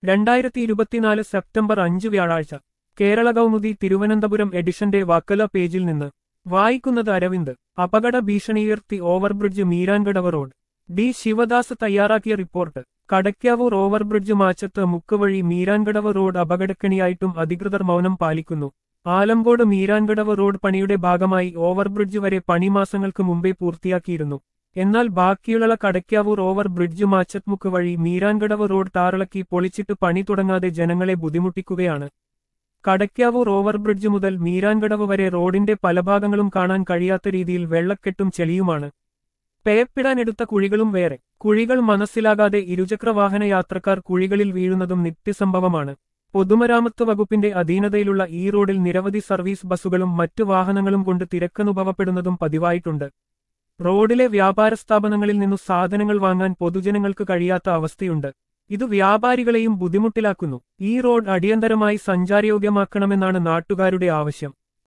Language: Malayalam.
രണ്ടായിരത്തി ഇരുപത്തിനാല് സെപ്റ്റംബർ അഞ്ച് വ്യാഴാഴ്ച കേരള കൗമുദി തിരുവനന്തപുരം എഡിഷന്റെ വക്കല പേജിൽ നിന്ന് വായിക്കുന്നത് അരവിന്ദ് അപകട ഭീഷണിയുയർത്തി overbridge Meerankadavu road D Sivadas തയ്യാറാക്കിയ റിപ്പോർട്ട് കടയ്ക്കാവൂർ ഓവർബ്രിഡ്ജ് മാച്ചത്ത് മുക്കുവഴി മീരാൻകടവ് റോഡ് അപകടക്കണിയായിട്ടും അധികൃതർ മൗനം പാലിക്കുന്നു ആലങ്കോട് മീരാൻകടവ് റോഡ് പണിയുടെ ഭാഗമായി ഓവർബ്രിഡ്ജ് വരെ പണി മാസങ്ങൾക്ക് മുമ്പേ പൂർത്തിയാക്കിയിരുന്നു എന്നാൽ ബാക്കിയുള്ള കടയ്ക്കാവൂർ ഓവർ ബ്രിഡ്ജ് മാച്ചത്മുക്ക് വഴി മീരാൻകടവ് റോഡ് താറിളക്കി പൊളിച്ചിട്ട് പണി തുടങ്ങാതെ ജനങ്ങളെ ബുദ്ധിമുട്ടിക്കുകയാണ് കടയ്ക്കാവൂർ ഓവർ ബ്രിഡ്ജ് മുതൽ മീരാൻകടവ് വരെ റോഡിന്റെ പല ഭാഗങ്ങളും കാണാൻ കഴിയാത്ത രീതിയിൽ വെള്ളക്കെട്ടും ചെളിയുമാണ് പേപ്പിടാനെടുത്ത കുഴികളും വേറെ കുഴികൾ മനസ്സിലാകാതെ ഇരുചക്രവാഹന യാത്രക്കാർ കുഴികളിൽ വീഴുന്നതും നിത്യസംഭവമാണ് പൊതുമരാമത്ത് വകുപ്പിന്റെ അധീനതയിലുള്ള ഈ റോഡിൽ നിരവധി സർവീസ് ബസ്സുകളും മറ്റു വാഹനങ്ങളും കൊണ്ട് തിരക്കനുഭവപ്പെടുന്നതും പതിവായിട്ടുണ്ട് റോഡിലെ വ്യാപാര സ്ഥാപനങ്ങളിൽ നിന്നു സാധനങ്ങൾ വാങ്ങാൻ പൊതുജനങ്ങൾക്ക് കഴിയാത്ത അവസ്ഥയുണ്ട് ഇത് വ്യാപാരികളെയും ബുദ്ധിമുട്ടിലാക്കുന്നു ഈ റോഡ് അടിയന്തരമായി സഞ്ചാരയോഗ്യമാക്കണമെന്നാണ് നാട്ടുകാരുടെ ആവശ്യം